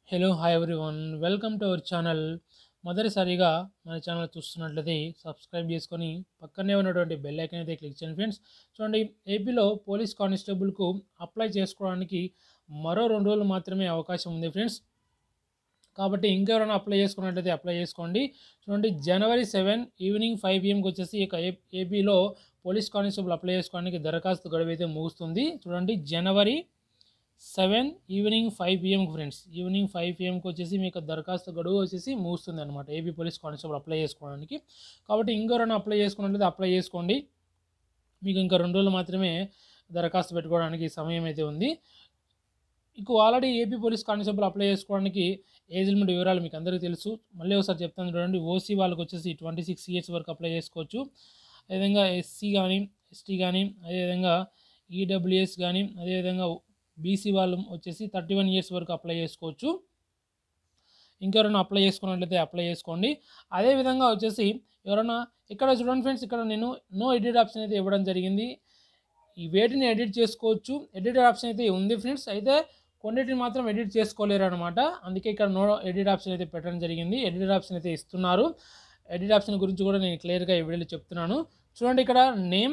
hello hi everyone welcome to our channel మొదటిసారిగా మన channel చూస్తున్నట్లయితే సబ్స్క్రైబ్ చేసుకొని పక్కనే ఉన్నటువంటి బెల్ ఐకాన్ అయితే క్లిక్ చేయండి ఫ్రెండ్స్ చూడండి ఏపీలో పోలీస్ కానిస్టేబుల్కు అప్లై చేసుకోవడానికి మరో రెండు రోజులు మాత్రమే అవకాశం ఉంది ఫ్రెండ్స్ కాబట్టి ఇంకెవరైనా అప్లై చేసుకున్నట్లయితే అప్లై చేసుకోండి చూడండి జనవరి సెవెన్ ఈవినింగ్ ఫైవ్ పిఎంకి వచ్చేసి ఇక ఏ- ఏపీలో పోలీస్ కానిస్టేబుల్ అప్లై చేసుకోవడానికి దరఖాస్తు గడువు అయితే ముగుస్తుంది చూడండి జనవరి సెవెన్ ఈవినింగ్ ఫైవ్ పిఎంకి ఫ్రెండ్స్ ఈవినింగ్ ఫైవ్ పిఎంకి వచ్చేసి మీకు దరఖాస్తు గడువు వచ్చేసి ముగుస్తుంది అనమాట ఏపీ పోలీస్ కానిస్టేబుల్ అప్లై చేసుకోవడానికి కాబట్టి ఇంకెవరైనా అప్లై చేసుకున్నట్లయితే అప్లై చేసుకోండి మీకు ఇంకా రెండు రోజులు మాత్రమే దరఖాస్తు పెట్టుకోవడానికి సమయం అయితే ఉంది మీకు already AP police constable apply చేసుకోవడానికి ఏజ్ లిమిట్ వివరాలు మీకు అందరికీ తెలుసు మళ్ళీ ఒకసారి చెప్తాను చూడండి ఓసీ వాళ్ళకి వచ్చేసి ట్వంటీ సిక్స్ ఇయర్స్ వరకు అప్లై చేసుకోవచ్చు అదేవిధంగా ఎస్సీ కానీ ఎస్టీ కానీ అదేవిధంగా ఈడబ్ల్యూఎస్ కానీ అదేవిధంగా బీసీ వాళ్ళు వచ్చేసి థర్టీ వన్ ఇయర్స్ వరకు అప్లై చేసుకోవచ్చు ఇంకెవరైనా అప్లై చేసుకున్నట్లయితే అప్లై చేసుకోండి అదేవిధంగా వచ్చేసి ఎవరైనా ఇక్కడ చూడండి ఫ్రెండ్స్ ఇక్కడ నేను నో ఎడిట్ ఆప్షన్ అయితే ఇవ్వడం జరిగింది ఈ వేటిని ఎడిట్ చేసుకోవచ్చు ఎడిట్ ఆప్షన్ అయితే ఉంది ఫ్రెండ్స్ అయితే కొన్నిటిని మాత్రం ఎడిట్ చేసుకోలేరు అనమాట అందుకే ఇక్కడ నో ఎడిట్ ఆప్షన్ అయితే పెట్టడం జరిగింది ఎడిట్ ఆప్షన్ అయితే ఇస్తున్నారు ఎడిట్ ఆప్షన్ గురించి కూడా నేను క్లియర్గా ఈ వీడియోలో చెప్తున్నాను చూడండి ఇక్కడ నేమ్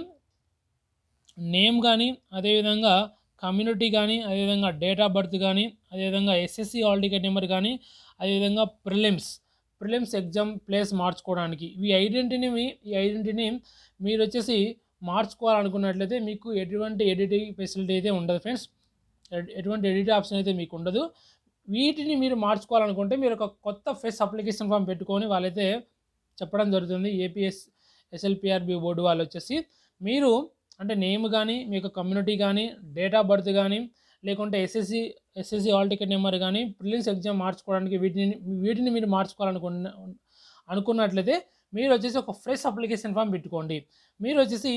నేమ్ కానీ అదేవిధంగా కమ్యూనిటీ కానీ అదేవిధంగా డేట్ ఆఫ్ బర్త్ కానీ అదేవిధంగా ఎస్ఎస్సి హాల్ టికెట్ నెంబర్ కానీ అదేవిధంగా ప్రిలిమ్స్ ప్రిలిమ్స్ ఎగ్జామ్ ప్లేస్ మార్చుకోవడానికి ఈ ఐడెంటిటీని మీ ఈ ఐడెంటిటీని మీరు వచ్చేసి మార్చుకోవాలనుకున్నట్లయితే మీకు ఎటువంటి ఎడిటింగ్ ఫెసిలిటీ అయితే ఉండదు ఫ్రెండ్స్ ఎడ్- ఎటువంటి ఎడిట్ ఆప్షన్ అయితే మీకు ఉండదు వీటిని మీరు మార్చుకోవాలనుకుంటే మీరు ఒక కొత్త ఫేస్ అప్లికేషన్ ఫామ్ పెట్టుకొని వాళ్ళైతే చెప్పడం జరుగుతుంది ఏపీఎస్ ఎస్ఎల్పిఆర్బి బోర్డు వాళ్ళు వచ్చేసి మీరు అంటే నేమ్ కానీ మీ యొక్క కమ్యూనిటీ కానీ డేట్ ఆఫ్ బర్త్ కానీ లేకుంటే SSC SSC hall ticket number కానీ ప్రిలిమ్స్ ఎగ్జామ్ మార్చుకోవడానికి వీటిని వీటిని మీరు మార్చుకోవాలనుకున్న అనుకున్నట్లయితే మీరు వచ్చేసి ఒక ఫ్రెష్ అప్లికేషన్ ఫామ్ పెట్టుకోండి మీరు వచ్చేసి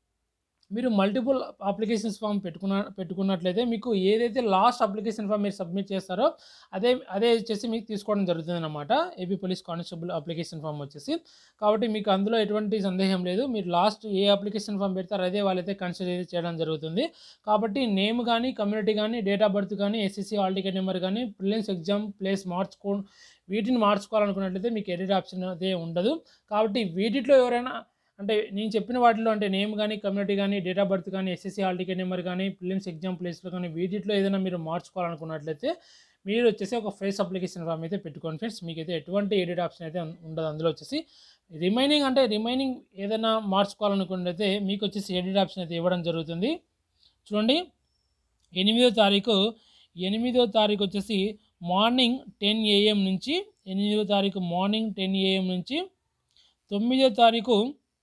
మీరు మల్టిపుల్ అప్లికేషన్స్ ఫామ్ పెట్టుకున్న పెట్టుకున్నట్లయితే మీకు ఏదైతే లాస్ట్ అప్లికేషన్ ఫామ్ మీరు సబ్మిట్ చేస్తారో అదే అదే వచ్చేసి మీకు తీసుకోవడం జరుగుతుంది అనమాట AP police constable application form వచ్చేసి కాబట్టి మీకు అందులో ఎటువంటి సందేహం లేదు మీరు లాస్ట్ ఏ అప్లికేషన్ ఫామ్ పెడతారో అదే వాళ్ళైతే కన్సిడర్ అయితే చేయడం జరుగుతుంది కాబట్టి నేమ్ కానీ కమ్యూనిటీ కానీ డేట్ ఆఫ్ బర్త్ కానీ ఎస్ఎస్సి హాల్ టికెట్ నెంబర్ కానీ ప్రిలిమ్స్ ఎగ్జామ్ ప్లేస్ మార్చుకో వీటిని మార్చుకోవాలనుకున్నట్లయితే మీకు ఎడిట్ ఆప్షన్ అదే ఉండదు కాబట్టి వీటిలో ఎవరైనా అంటే నేను చెప్పిన వాటిలో అంటే నేమ్ కానీ కమ్యూనిటీ కానీ డేట్ ఆఫ్ బర్త్ కానీ ఎస్ఎస్సి హాల్ టికెట్ నెంబర్ కానీ ప్రిలిమ్స్ ఎగ్జామ్ ప్లేస్లో కానీ వీటిలో ఏదైనా మీరు మార్చుకోవాలనుకున్నట్లయితే మీరు వచ్చేసి ఒక ఫ్రెష్ అప్లికేషన్ ఫామ్ అయితే పెట్టుకోండి ఫ్రెండ్స్ మీకు అయితే ఎటువంటి ఎడిట్ ఆప్షన్ అయితే ఉం- ఉండదు అందులో వచ్చేసి రిమైనింగ్ అంటే రిమైనింగ్ ఏదైనా మార్చుకోవాలనుకున్నట్లయితే మీకు వచ్చేసి ఎడిట్ ఆప్షన్ అయితే ఇవ్వడం జరుగుతుంది చూడండి ఎనిమిదో తారీఖు ఎనిమిదో తారీఖు వచ్చేసి మార్నింగ్ టెన్ ఏఎం నుంచి ఎనిమిదో తారీఖు మార్నింగ్ టెన్ ఏఎం నుంచి తొమ్మిదో తారీఖు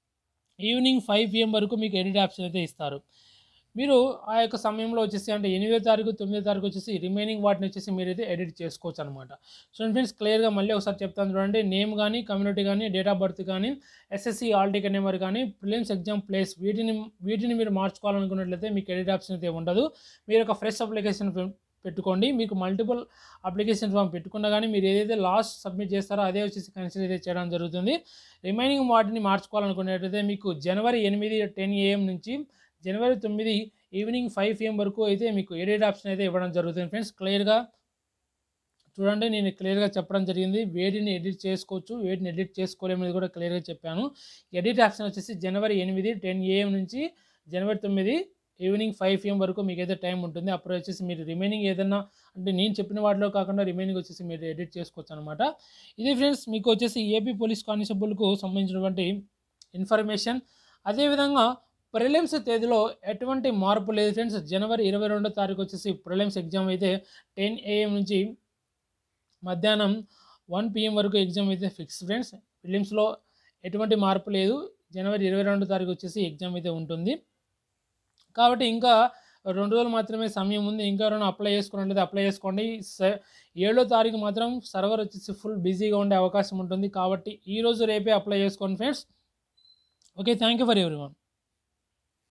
ఈవినింగ్ ఫైవ్ పిఎం వరకు మీకు ఎడిట్ ఆప్షన్ అయితే ఇస్తారు మీరు ఆ యొక్క సమయంలో వచ్చేసి అంటే ఎనిమిదో తారీఖు తొమ్మిదో తారీఖు వచ్చేసి రిమైనింగ్ వాటిని వచ్చేసి మీరైతే ఎడిట్ చేసుకోవచ్చు అనమాట సో ఫ్రెండ్స్ క్లియర్గా మళ్ళీ ఒకసారి చెప్తాను చూడండి నేమ్ కానీ కమ్యూనిటీ కానీ డేట్ ఆఫ్ బర్త్ కానీ ఎస్ఎస్సి ఆల్ టికెట్ నెంబర్ కానీ ప్రిలిమ్స్ ఎగ్జామ్ ప్లేస్ వీటిని వీటిని మీరు మార్చుకోవాలనుకున్నట్లయితే మీకు ఎడిట్ ఆప్షన్ అయితే ఉండదు మీరు ఒక ఫ్రెష్ అప్లికేషన్ పెట్టుకోండి మీకు మల్టిపుల్ అప్లికేషన్ ఫామ్ పెట్టుకున్నా కానీ మీరు ఏదైతే లాస్ట్ సబ్మిట్ చేస్తారో అదే వచ్చేసి కన్సిడర్ అయితే చేయడం జరుగుతుంది రిమైనింగ్ వాటిని మార్చుకోవాలనుకునేటైతే మీకు జనవరి ఎనిమిది టెన్ ఏఎం నుంచి జనవరి తొమ్మిది ఈవినింగ్ ఫైవ్ పిఎం వరకు అయితే మీకు ఎడిట్ ఆప్షన్ అయితే ఇవ్వడం జరుగుతుంది ఫ్రెండ్స్ క్లియర్గా చూడండి నేను క్లియర్గా చెప్పడం జరిగింది వేటిని ఎడిట్ చేసుకోవచ్చు వేటిని ఎడిట్ చేసుకోలేమనేది కూడా క్లియర్గా చెప్పాను ఎడిట్ ఆప్షన్ వచ్చేసి జనవరి ఎనిమిది టెన్ ఏఎం నుంచి జనవరి తొమ్మిది ఈవినింగ్ ఫైవ్ పిఎం వరకు మీకు అయితే టైం ఉంటుంది అప్పుడు వచ్చేసి మీరు రిమైనింగ్ ఏదైనా అంటే నేను చెప్పిన వాటిలో కాకుండా రిమైనింగ్ వచ్చేసి మీరు ఎడిట్ చేసుకోవచ్చు అనమాట ఇది ఫ్రెండ్స్ మీకు వచ్చేసి ఏపీ పోలీస్ కానిస్టేబుల్కు సంబంధించినటువంటి ఇన్ఫర్మేషన్ అదేవిధంగా ప్రిలిమ్స్ తేదీలో ఎటువంటి మార్పు లేదు ఫ్రెండ్స్ జనవరి ఇరవై రెండో తారీఖు వచ్చేసి ప్రిలిమ్స్ ఎగ్జామ్ అయితే టెన్ ఏఎం నుంచి మధ్యాహ్నం వన్ పిఎం వరకు ఎగ్జామ్ అయితే ఫిక్స్ ఫ్రెండ్స్ ప్రిలిమ్స్లో ఎటువంటి మార్పు లేదు జనవరి ఇరవై రెండో తారీఖు వచ్చేసి ఎగ్జామ్ అయితే ఉంటుంది కాబట్టి ఇంకా రెండు రోజులు మాత్రమే సమయం ఉంది ఇంకా ఎవరైనా అప్లై చేసుకున్నట్లయితే అప్లై చేసుకోండి స- ఏడో తారీఖు మాత్రం సర్వర్ వచ్చేసి ఫుల్ బిజీగా ఉండే అవకాశం ఉంటుంది కాబట్టి ఈ రోజు రేపే అప్లై చేసుకోండి friends okay thank you for every one